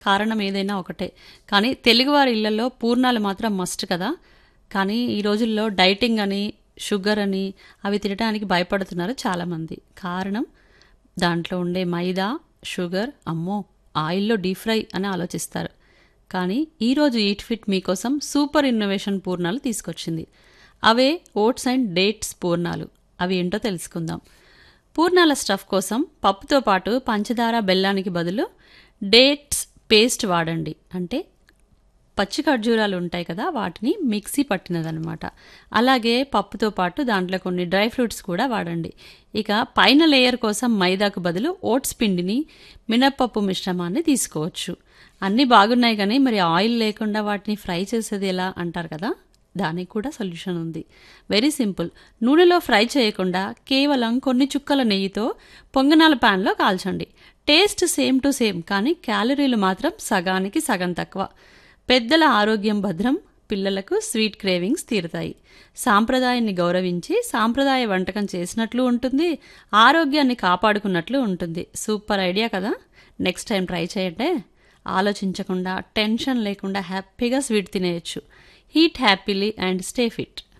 కారణం ఏదైనా ఒకటే కానీ తెలుగువారి ఇళ్లలో పూర్ణాలు మాత్రం మస్ట్ కదా కానీ ఈ రోజుల్లో డైటింగ్ అని షుగర్ అని అవి తినడానికి భయపడుతున్నారు చాలామంది కారణం దాంట్లో ఉండే మైదా షుగర్ అమ్మో ఆయిల్లో డీప్ ఫ్రై అని ఆలోచిస్తారు కానీ ఈరోజు ఈట్ ఫిట్ మీకోసం సూపర్ ఇన్నోవేషన్ పూర్ణాలు తీసుకొచ్చింది అవే ఓట్స్ అండ్ డేట్స్ పూర్ణాలు అవి ఏంటో తెలుసుకుందాం పూర్ణాల స్టఫ్ కోసం పప్పుతో పాటు పంచదార బెల్లానికి బదులు డేట్స్ పేస్ట్ వాడండి అంటే పచ్చి ఖర్జూరాలు ఉంటాయి కదా వాటిని మిక్సీ పట్టినదనమాట అలాగే పప్పుతో పాటు దాంట్లో కొన్ని డ్రై ఫ్రూట్స్ కూడా వాడండి ఇక పైన లేయర్ కోసం మైదాకు బదులు ఓట్స్ పిండిని మినప్పప్పు మిశ్రమాన్ని తీసుకోవచ్చు అన్నీ బాగున్నాయి కానీ మరి ఆయిల్ లేకుండా వాటిని ఫ్రై చేసేది ఎలా అంటారు కదా దానికి కూడా సొల్యూషన్ ఉంది వెరీ సింపుల్ నూనెలో ఫ్రై చేయకుండా కేవలం కొన్ని చుక్కల నెయ్యితో పొంగనాల ప్యాన్లో కాల్చండి టేస్ట్ సేమ్ టు సేమ్ కానీ క్యాలరీలు మాత్రం సగానికి సగం తక్కువ పెద్దల ఆరోగ్యం భద్రం పిల్లలకు స్వీట్ క్రేవింగ్స్ తీరుతాయి సాంప్రదాయాన్ని గౌరవించి సాంప్రదాయ వంటకం చేసినట్లు ఉంటుంది ఆరోగ్యాన్ని కాపాడుకున్నట్లు ఉంటుంది సూపర్ ఐడియా కదా నెక్స్ట్ టైం ట్రై చేయండి ఆలోచించకుండా టెన్షన్ లేకుండా హ్యాపీగా స్వీట్ తినేయచ్చు eat happily and stay fit